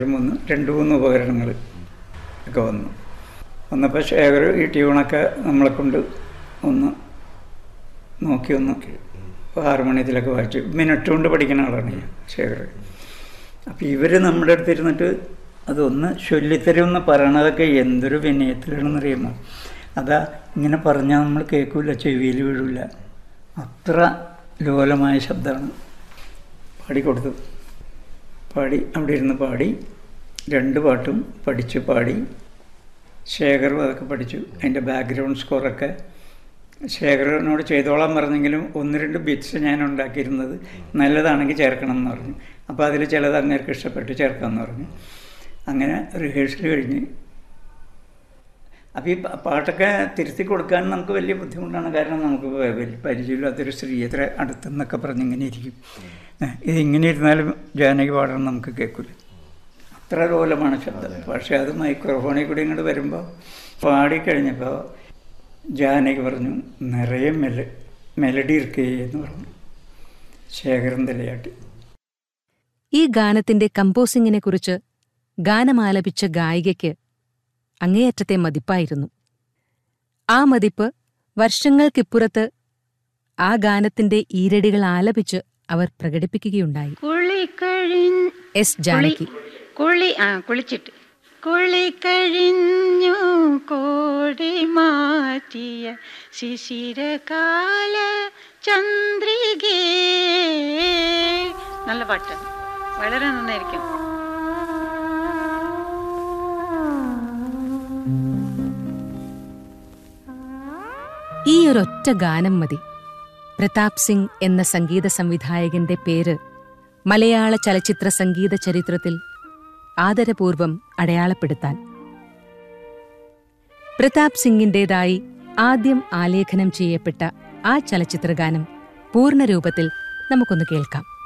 വന്നു രണ്ട് മൂന്ന് ഉപകരണങ്ങൾ ഒക്കെ വന്നു വന്നപ്പോൾ ശേഖർ ഈ ട്യൂണൊക്കെ നമ്മളെ കൊണ്ട് ഒന്ന് നോക്കി ഒന്ന് ഹാർമോണിയത്തിലൊക്കെ വായിച്ചു മിനിറ്റ് കൊണ്ട് പഠിക്കുന്ന ആളാണ് ഞാൻ ശേഖർ അപ്പോൾ ഇവർ നമ്മുടെ അടുത്ത് ഇരുന്നിട്ട് അതൊന്ന് ചൊല്ലിത്തരുമെന്ന് പറയണതൊക്കെ എന്തൊരു വിനയത്തിലാണെന്നറിയുമോ അതാ ഇങ്ങനെ പറഞ്ഞാൽ നമ്മൾ കേൾക്കില്ല ചെവിയിൽ വീഴില്ല അത്ര ലോലമായ ശബ്ദമാണ് പാടിക്കൊടുത്തു പാടി അവിടെ ഇരുന്ന് പാടി രണ്ട് പാട്ടും പഠിച്ചു പാടി ശേഖർ അതൊക്കെ പഠിച്ചു അതിൻ്റെ ബാക്ക്ഗ്രൗണ്ട് സ്കോറൊക്കെ ശേഖരനോട് ചെയ്തോളാൻ പറഞ്ഞെങ്കിലും ഒന്ന് രണ്ട് ബിറ്റ്സ് ഞാൻ ഉണ്ടാക്കിയിരുന്നത് നല്ലതാണെങ്കിൽ ചേർക്കണം എന്ന് പറഞ്ഞു അപ്പോൾ അതിൽ ചിലത് അങ്ങേർക്ക് ഇഷ്ടപ്പെട്ട് ചേർക്കാമെന്ന് പറഞ്ഞു അങ്ങനെ റിഹേഴ്സൽ കഴിഞ്ഞ് അപ്പോൾ ഈ പ- പാട്ടൊക്കെ തിരുത്തി കൊടുക്കാൻ നമുക്ക് വലിയ ബുദ്ധിമുട്ടാണ് കാരണം നമുക്ക് വ- വലിയ പരിചയമില്ലാത്തൊരു സ്ത്രീ എത്ര അടുത്തെന്നൊക്കെ പറഞ്ഞ് ഇങ്ങനെ ഇരിക്കും ഏ, ഇതിങ്ങനെ ഇരുന്നാലും ജാനകി പാടണം നമുക്ക് കേൾക്കില്ല അത്ര ലോലമാണ് ശബ്ദം പക്ഷേ അത് മൈക്രോഫോണിൽ കൂടി ഇങ്ങോട്ട് വരുമ്പോൾ പാടിക്കഴിഞ്ഞപ്പോൾ ജാനകി പറഞ്ഞു നിറയെ മെല മെലഡി ഇരിക്കേ എന്ന് പറഞ്ഞു ശേഖരൻ തലയാട്ടി ഈ ഗാനത്തിന്റെ കമ്പോസിങ്ങിനെ കുറിച്ച് ഗാനമാലപിച്ച ഗായികയ്ക്ക് അങ്ങേയറ്റത്തെ മതിപ്പായിരുന്നു ആ മതിപ്പ് വർഷങ്ങൾക്കിപ്പുറത്ത് ആ ഗാനത്തിന്റെ ഈരടികൾ ആലപിച്ച് അവർ പ്രകടിപ്പിക്കുകയുണ്ടായി കുളിക്കഴിഞ്ഞ് എസ് ജാനകി കുളി ആ കുളിച്ചിട്ട് കുളി കഴിഞ്ഞു കോടി മാറ്റിയ ശിശിരകാല ചന്ദ്രികേ നല്ല പാട്ട് വളരെ നന്നായിരിക്കും ഈ ഒരൊറ്റ ഗാനം മതി പ്രതാപ് സിംഗ് എന്ന സംഗീത സംവിധായകന്റെ പേര് മലയാള ചലച്ചിത്ര സംഗീത ചരിത്രത്തിൽ ആദരപൂർവം അടയാളപ്പെടുത്താൻ പ്രതാപ് സിംഗിന്റേതായി ആദ്യം ആലേഖനം ചെയ്യപ്പെട്ട ആ ചലച്ചിത്രഗാനം പൂർണ്ണരൂപത്തിൽ നമുക്കൊന്ന് കേൾക്കാം